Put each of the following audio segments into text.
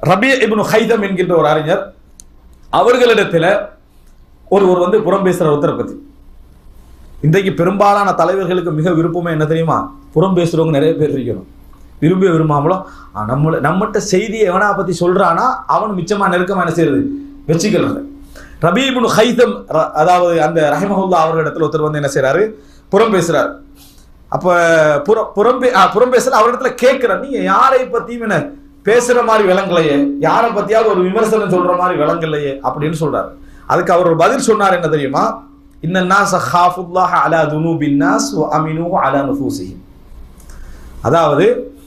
ரபி இப்னு Haitham என்கின்ற ஒரு அறிஞர் அவர்களிடத்துல ஒருவர் வந்து புறம் பேசுற ஒருத்தரை பத்தி இன்றைக்கு பெரும்பாலான தலைவர்களுக்கு மிக விருப்பமே என்ன தெரியுமா புறம் பேசுறவங்க நிறைய பேர் இருக்கணும் விரும்பி விரும்பாமலோ ஆ, நம்மள நம்மகிட்ட செய்தியை எவனா பத்தி சொல்றானா அவன் மிச்சமா நெருக்கமா என்ன செய்யறது வச்சுக்கிறது ரபீபுன் ஹைதம் ர- அதாவது அந்த ரஹிமஹுல்லா அவர்களிடத்துல ஒருத்தர் வந்து என்ன செய்றாரு புறம் பேசுறாரு அப்ப புறம் புறம் பே- ஆ, புறம் பேசுற அவரிடத்துல கேட்கிற நீங்க யாரை பத்தியும் என்ன பேசுற மாதிரி விளங்கலையே யாரை பத்தியாவது ஒரு விமர்சனம் சொல்ற மாதிரி விளங்கலையே அப்படின்னு சொல்றாரு அதுக்கு அவர் ஒரு பதில் சொன்னார் என்ன தெரியுமா இன்னன்னா சஹாஃபுல்லாஹ அலா துனூபின் நாஸ் வ அமினூஹு அலா நுஃபூசிஹிம் அதாவது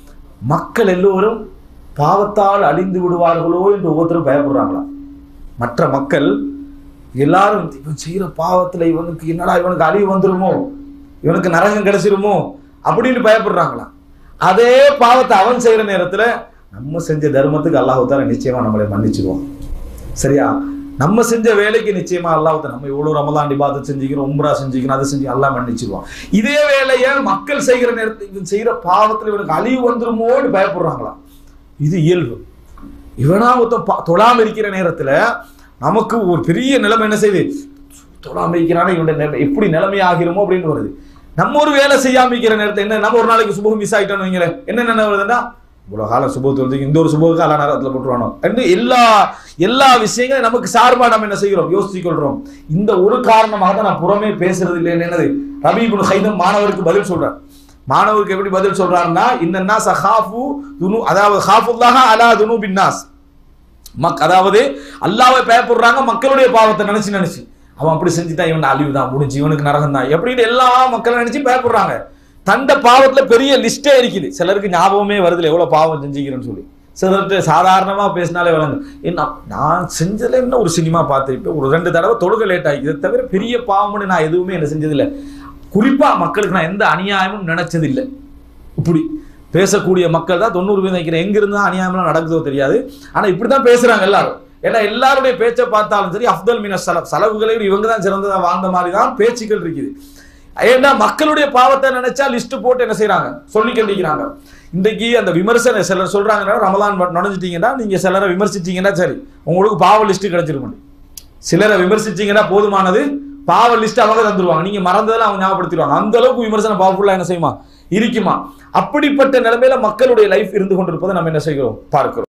மக்கள் எல்லோரும் பாவத்தால் அழிந்து விடுவார்களோ என்று ஒவ்வொருத்தரும் பயப்படுறாங்களாம் மற்ற மக்கள் எல்லாரும் இவன் செய்யற பாவத்துல இவனுக்கு என்னடா இவனுக்கு அழிவு வந்துருமோ இவனுக்கு நரகம் கிடைச்சிருமோ அப்படின்னு பயப்படுறாங்களாம் அதே பாவத்தை அவன் செய்யற நேரத்துல நம்ம செஞ்ச தர்மத்துக்கு அல்லாஹ் நிச்சயமா நம்மளை மன்னிச்சிருவான் சரியா நம்ம செஞ்ச வேலைக்கு நிச்சயமா அல்லாஹ் நம்ம இவ்வளவு ரமலான் இபாதத் செஞ்சுக்கிறோம் உம்ரா செஞ்சுக்கிறோம் அதை செஞ்சு அல்லாஹ் மன்னிச்சிருவான் இதே வேலையை மக்கள் செய்கிற நேரத்தில் இவன் செய்யற பாவத்துல இவனுக்கு அழிவு வந்துருமோன்னு பயப்படுறாங்களாம் இது இயல்பு இவனா ஒருத்தன் பா- தொழாம இருக்கிற நேரத்துல நமக்கு ஒரு பெரிய நிலைமை என்ன செய்யுது தொழாம இருக்கிறானா இவனுடைய நிலை எப்படி நிலைமை ஆகிருமோ அப்படின்னு வருது நம்ம ஒரு வேலை செய்யாம இருக்கிற நேரத்துல என்ன நம்ம ஒரு நாளைக்கு சுபகம் மிஸ் ஆயிட்டோம்னு வைங்களேன் என்ன நினைவு வருதுன்னா இவ்வளவு காலம் சுபத்து வந்து இந்த ஒரு சுபகுக்கு அல்லா நேரத்தில் போட்டுருவானோ என்று எல்லா எல்லா விஷயங்களும் நமக்கு சார்பா நம்ம என்ன செய்கிறோம் யோசித்துக் கொள்றோம் இந்த ஒரு காரணமாக தான் நான் புறமே பேசுறது இல்லைன்னு என்னது ரபீபுல் ஹைதம் மாணவருக்கு பதில் சொல்றார் மாணவருக்கு எப்படி பதில் சொல்றாருன்னா இன்னன்னா சஹாஃபு துனு அதாவது ஹாஃபுல்லாஹ அலா துனு பின்னாஸ் மக் அதாவது அல்லாவை பயப்படுறாங்க மக்களுடைய பாவத்தை நினைச்சு நினைச்சு அவன் அப்படி செஞ்சுட்டான் இவன் அழிவு தான் முடிஞ்சு இவனுக்கு நரகம் தான் எப்படின்னு எல்லா மக்களும் நினைச்சு பயப்படுறாங்க தண்ட பாவத்துல பெரிய லிஸ்டே இருக்குது சிலருக்கு ஞாபகமே வருதுல எவ்வளவு பாவம் செஞ்சுக்கிறேன்னு சொல்லி சிலர்கிட்ட சாதாரணமா பேசினாலே விளங்கு என்ன நான் செஞ்சதுல என்ன ஒரு சினிமா பார்த்துருப்பேன் ஒரு ரெண்டு தடவை தொழுகை லேட் ஆகி இதை தவிர பெரிய பாவம்னு நான் எதுவுமே என்ன செஞ்சதில்லை குறிப்பா மக்களுக்கு நான் எந்த அநியாயமும் நினைச்சதில்லை இப்படி பேசக்கூடிய மக்கள் தான் தொண்ணூறு வீதம் நினைக்கிறேன் எங்க இருந்தா அநியாயம்லாம் நடக்குதோ தெரியாது ஆனா இப்படி தான் பேசுறாங்க எல்லாரும் ஏன்னா எல்லாருடைய பேச்சை பார்த்தாலும் சரி அஃப்தல் மின செலவு செலவுகளை விட இவங்க தான் சிறந்ததா வாழ்ந்த மாதிரி தான் பேச்சுக்கள் இருக்குது ஏன்னா மக்களுடைய பாவத்தை நினைச்சா லிஸ்ட் போட்டு என்ன செய்றாங்க சொல்லி கண்டிக்கிறாங்க இன்றைக்கு அந்த விமர்சன சிலர் சொல்றாங்கன்னா ரமலான் நுழைஞ்சிட்டீங்கன்னா நீங்க சிலரை விமர்சிச்சீங்கன்னா சரி உங்களுக்கு பாவ லிஸ்ட் கிடைச்சிருக்கும் சிலரை விமர்சிச்சீங்கன்னா போதுமானது பாவ லிஸ்ட் அவங்க தந்துருவாங்க நீங்க மறந்ததெல்லாம் அவங்க ஞாபகப்படுத்திடுவாங்க அந்த அளவுக்கு விமர்சனம் பவர்ஃபுல்லா என்ன செய்யுமா இருக்குமா அப்படிப்பட்ட நிலைமையில மக்களுடைய லைஃப் இருந்து கொண்டிருப்பதை நம்ம என்ன செய்கிறோம் பார்க்கிறோம்